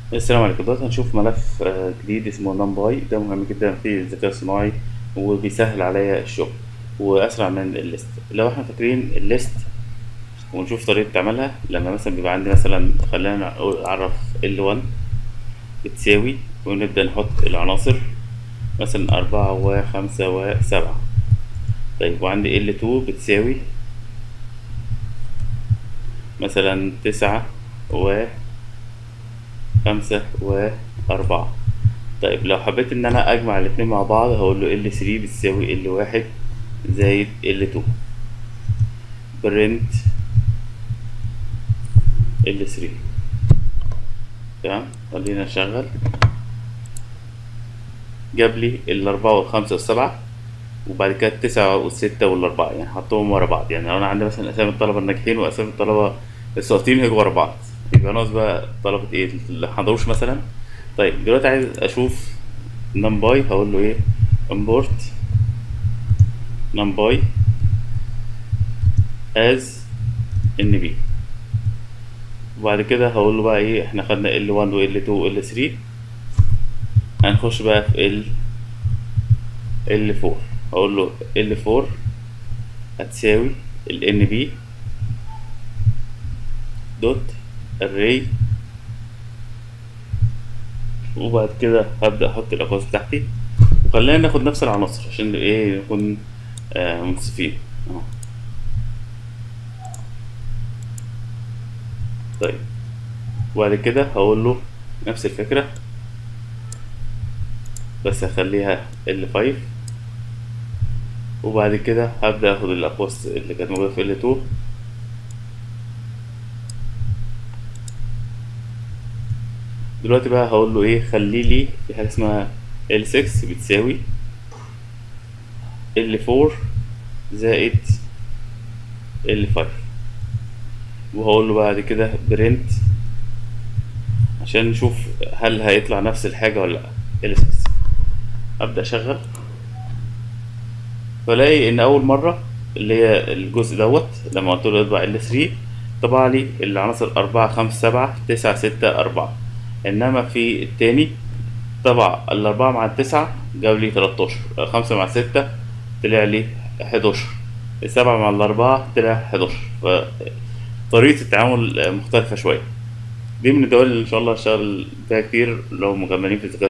السلام عليكم دلوقتي هنشوف ملف آه، جديد اسمه نمباي ده مهم جدا في الذكاء الصناعي وبيسهل عليا الشغل واسرع من الليست لو احنا فاكرين الليست ونشوف طريقة تعملها لما مثلا بيبقى عندي مثلا خلينا نقول اعرف L1 بتساوي ونبدأ نحط العناصر مثلا أربعة وخمسة وسبعة طيب وعندي L2 بتساوي مثلا تسعة و خمسة وأربعة طيب لو حبيت إن أنا أجمع الاتنين مع بعض هقول له L3 بتساوي L1 زائد L2 برنت L3 تمام خلينا نشغل جاب لي الأربعة والخمسة والسبعة وبعد كده التسعة والستة والأربعة يعني حطهم ورا بعض يعني لو أنا عندي مثلا أسامي الطلبة الناجحين وأسامي الطلبة الساقطين هيجوا ورا بعض يبقى ناقص بقى طلبة إيه اللي حضروش مثلا طيب دلوقتي عايز أشوف نمباي هقول له إيه import نمباي as NB وبعد كده هقول له بقى إيه إحنا خدنا L1 و L2 و L3 هنخش بقى في ال L4 هقول له L4 هتساوي ال NB دوت array وبعد كده هبدأ أحط الأقواس بتاعتي وخلينا ناخد نفس العناصر عشان إيه نكون آه منصفين أهو طيب وبعد كده هقول له نفس الفكرة بس هخليها L5 وبعد كده هبدأ أخد الأقواس اللي كانت موجودة في L2 دلوقتي بقى هقول له ايه خلي لي في حاجه اسمها L6 بتساوي L4 زائد L5 وهقول له بعد كده برنت عشان نشوف هل هيطلع نفس الحاجه ولا لا L6 ابدا اشغل فلاقي ان اول مره اللي هي الجزء دوت لما قلت له اطبع L3 طبع لي العناصر أربعة خمسة سبعة تسعة ستة أربعة انما في التاني طبع الاربعة مع التسعة جاب لي 13 خمسة مع ستة طلع لي 11 السبعة مع الأربعة طلع 11 فطريقة التعامل مختلفة شوية دي من الدول اللي إن شاء الله هشتغل فيها كتير لو مكملين في الذكاء